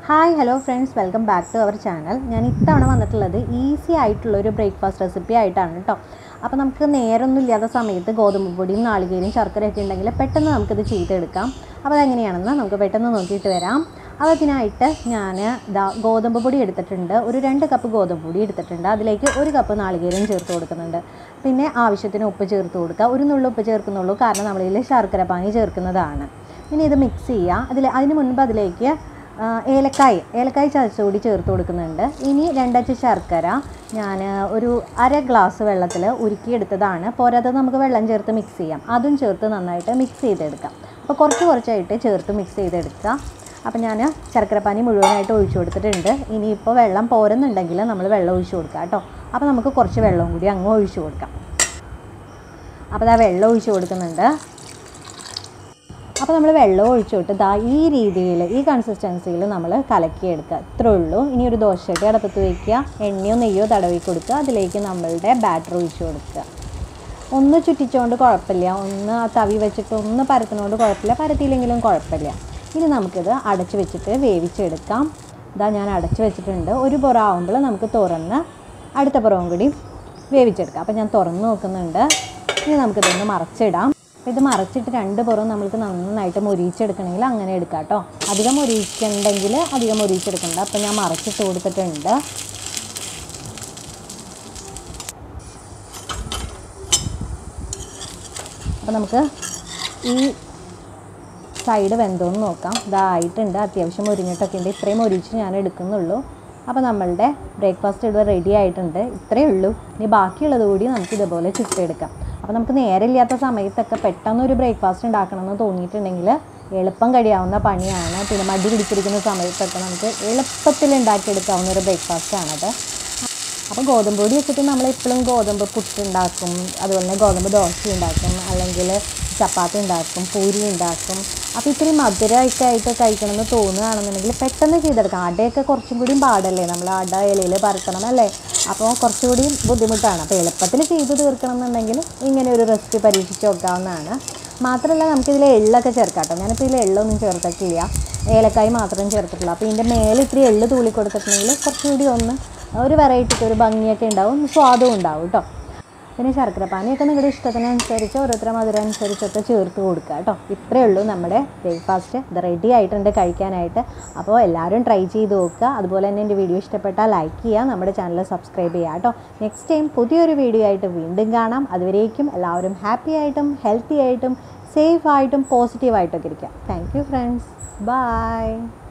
hi hello friends welcome back to our channel ഞാൻ ഇത്തവണ വന്നിട്ടുള്ളത് ഈസി ആയിട്ടുള്ള ഒരു ബ്രേക്ക്ഫാസ്റ്റ് റെസിപ്പി ആയിട്ടാണ് കേട്ടോ അപ്പോൾ നമുക്ക് നേരമൊന്നും ഇല്ലാത്ത സമയത്ത് ഗോതമ്പ് പൊടിയും നാളികേരും ശർക്കരയൊക്കെ ഉണ്ടെങ്കിൽ പെട്ടെന്ന് നമുക്കിത് ചെയ്തെടുക്കാം അപ്പോൾ അതെങ്ങനെയാണെന്ന് നമുക്ക് പെട്ടെന്ന് നോക്കിയിട്ട് വരാം അതിനായിട്ട് ഞാൻ ദാ ഗോതമ്പ് പൊടി എടുത്തിട്ടുണ്ട് ഒരു രണ്ട് കപ്പ് ഗോതമ്പ് പൊടി എടുത്തിട്ടുണ്ട് അതിലേക്ക് ഒരു കപ്പ് നാളികേരം ചേർത്ത് കൊടുക്കുന്നുണ്ട് പിന്നെ ആവശ്യത്തിന് ഉപ്പ് ചേർത്ത് കൊടുക്കുക ഒരു നുള്ളു ഉപ്പ് ചേർക്കുന്നുള്ളൂ കാരണം നമ്മളിതിൽ ശർക്കര പാനി ചേർക്കുന്നതാണ് ഇനി ഇത് മിക്സ് ചെയ്യുക അതിൽ അതിന് മുൻപ് അതിലേക്ക് ആ, ഏലക്കായ് ഏലക്കായ് ചതച്ചുകൂടി ചേർത്ത് കൊടുക്കുന്നുണ്ട് ഇനി രണ്ടച്ച് ശർക്കര ഞാൻ ഒരു അര ഗ്ലാസ് വെള്ളത്തിൽ ഉരുക്കിയെടുത്തതാണ് പോരാതെ നമുക്ക് വെള്ളം ചേർത്ത് മിക്സ് ചെയ്യാം അതും ചേർത്ത് നന്നായിട്ട് മിക്സ് ചെയ്തെടുക്കാം അപ്പോൾ കുറച്ച് കുറച്ചായിട്ട് ചേർത്ത് മിക്സ് ചെയ്തെടുക്കുക അപ്പോൾ ഞാൻ ശർക്കരപ്പാനി മുഴുവനായിട്ട് ഒഴിച്ചു കൊടുത്തിട്ടുണ്ട് ഇനിയിപ്പോൾ വെള്ളം പോരുന്നുണ്ടെങ്കിൽ നമ്മൾ വെള്ളം ഒഴിച്ചു കൊടുക്കാം കേട്ടോ അപ്പോൾ നമുക്ക് കുറച്ച് വെള്ളവും കൂടി അങ്ങ് ഒഴിച്ചു കൊടുക്കാം അപ്പോൾ ആ വെള്ളം ഒഴിച്ചു കൊടുക്കുന്നുണ്ട് അപ്പോൾ നമ്മൾ വെള്ളം ഒഴിച്ചോട്ട് ദാ ഈ രീതിയിൽ ഈ കൺസിസ്റ്റൻസിയിൽ നമ്മൾ കലക്കിയെടുക്കുക ഇത്രേ ഉള്ളൂ ഇനി ഒരു ദോശയിട്ട് അടുപ്പത്ത് വയ്ക്കുക എണ്ണയോ നെയ്യോ തടവി കൊടുക്കുക അതിലേക്ക് നമ്മളുടെ ബാറ്റർ ഒഴിച്ചു കൊടുക്കുക ഒന്ന് ചുറ്റിച്ചുകൊണ്ട് കുഴപ്പമില്ല ഒന്ന് ആ തവി വെച്ചിട്ട് ഒന്ന് പരത്തുന്നതുകൊണ്ട് കുഴപ്പമില്ല പരത്തിയില്ലെങ്കിലും കുഴപ്പമില്ല ഇനി നമുക്കിത് അടച്ച് വെച്ചിട്ട് വേവിച്ചെടുക്കാം ഇതാ ഞാൻ അടച്ച് വെച്ചിട്ടുണ്ട് ഒരു പുറം ആവുമ്പോൾ നമുക്ക് തുറന്ന് അടുത്ത പുറവും കൂടി വേവിച്ചെടുക്കാം അപ്പോൾ ഞാൻ തുറന്ന് നോക്കുന്നുണ്ട് ഇനി നമുക്കിതൊന്ന് മറച്ചിടാം അപ്പോൾ ഇത് മറച്ചിട്ട് രണ്ട് പുറവും നമുക്ക് നന്നായിട്ട് മൊരിയിച്ചെടുക്കണമെങ്കിൽ അങ്ങനെ എടുക്കാം കേട്ടോ അധികം മൊരിയിക്കണ്ടെങ്കിൽ അധികം മൊരിയിച്ചെടുക്കണ്ട അപ്പോൾ ഞാൻ മറച്ചിട്ട് കൊടുത്തിട്ടുണ്ട് അപ്പോൾ നമുക്ക് ഈ സൈഡ് വെന്തോന്ന് നോക്കാം ഇതായിട്ടുണ്ട് അത്യാവശ്യം മുരിഞ്ഞിട്ടൊക്കെ ഉണ്ട് ഇത്രയും മുരിച്ച് ഞാൻ എടുക്കുന്നുള്ളൂ അപ്പോൾ നമ്മളുടെ ബ്രേക്ക്ഫാസ്റ്റ് ഇവിടെ റെഡി ആയിട്ടുണ്ട് ഇത്രയേ ഉള്ളൂ ഇനി ബാക്കിയുള്ളത് കൂടി നമുക്ക് ഇതുപോലെ ചുട്ടെടുക്കാം അപ്പോൾ നമുക്ക് നേരമില്ലാത്ത സമയത്തൊക്കെ പെട്ടെന്ന് ഒരു ബ്രേക്ക്ഫാസ്റ്റ് ഉണ്ടാക്കണമെന്ന് തോന്നിയിട്ടുണ്ടെങ്കിൽ എളുപ്പം കഴിയാവുന്ന പണിയാണ് പിന്നെ മടി പിടിച്ചിരിക്കുന്ന സമയത്തൊക്കെ നമുക്ക് എളുപ്പത്തിൽ ഉണ്ടാക്കിയെടുക്കാവുന്ന ഒരു ബ്രേക്ക്ഫാസ്റ്റാണത് അപ്പോൾ ഗോതമ്പ് പൊടി വെച്ചിട്ട് നമ്മൾ എപ്പോഴും ഗോതമ്പ് പുട്ടുണ്ടാക്കും അതുപോലെ തന്നെ ഗോതമ്പ് ദോശ ഉണ്ടാക്കും അല്ലെങ്കിൽ ചപ്പാത്തി ഉണ്ടാക്കും പൂരി ഉണ്ടാക്കും അപ്പോൾ ഇത്തിരി മധുരമൊക്കെ ആയിട്ട് കഴിക്കണമെന്ന് തോന്നുകയാണെന്നുണ്ടെങ്കിൽ പെട്ടെന്ന് ചെയ്തെടുക്കാം അടയൊക്കെ കുറച്ചും കൂടി പാടല്ലേ നമ്മൾ അട ഇലയിൽ പരത്തണം അല്ലേ അപ്പോൾ കുറച്ചുകൂടി ബുദ്ധിമുട്ടാണ് അപ്പോൾ എളുപ്പത്തിൽ ചെയ്ത് തീർക്കണം എന്നുണ്ടെങ്കിൽ ഇങ്ങനെ ഒരു റെസിപ്പി പരീക്ഷിച്ച് നോക്കാവുന്നതാണ് മാത്രമല്ല നമുക്കിതിൽ എള്ളൊക്കെ ചേർക്കാം കേട്ടോ ഞാനിപ്പോൾ ഇതിൽ എള്ളൊന്നും ചേർത്തിട്ടില്ല ഏലക്കായി മാത്രം ചേർത്തിട്ടുള്ളൂ അപ്പോൾ ഇതിൻ്റെ മേലെ ഇത്തിരി എള്ള് തൂളി കൊടുത്തിട്ടുണ്ടെങ്കിൽ കുറച്ചുകൂടി ഒന്ന് ഒരു വെറൈറ്റിക്ക് ഒരു ഭംഗിയൊക്കെ ഉണ്ടാവും സ്വാദും ഉണ്ടാവും കേട്ടോ പിന്നെ ശർക്കര പാനിയൊക്കെ നിങ്ങളുടെ ഇഷ്ടത്തിനനുസരിച്ച് ഓരോരുത്തരും മധുരം അനുസരിച്ചൊക്കെ ചേർത്ത് കൊടുക്കുക കേട്ടോ ഇത്രയേ ഉള്ളൂ നമ്മുടെ ബ്രേക്ക്ഫാസ്റ്റ് ഇത് റെഡി ആയിട്ടുണ്ട് കഴിക്കാനായിട്ട് അപ്പോൾ എല്ലാവരും ട്രൈ ചെയ്ത് നോക്കുക അതുപോലെ തന്നെ എൻ്റെ വീഡിയോ ഇഷ്ടപ്പെട്ടാൽ ലൈക്ക് ചെയ്യുക നമ്മുടെ ചാനൽ സബ്സ്ക്രൈബ് ചെയ്യുക കേട്ടോ നെക്സ്റ്റ് ടൈം പുതിയൊരു വീഡിയോ ആയിട്ട് വീണ്ടും കാണാം അതുവരേക്കും എല്ലാവരും ഹാപ്പി ആയിട്ടും ഹെൽത്തി ആയിട്ടും സേഫ് ആയിട്ടും പോസിറ്റീവായിട്ടൊക്കെ ഇരിക്കുക താങ്ക് യു ഫ്രണ്ട്സ് ബൈ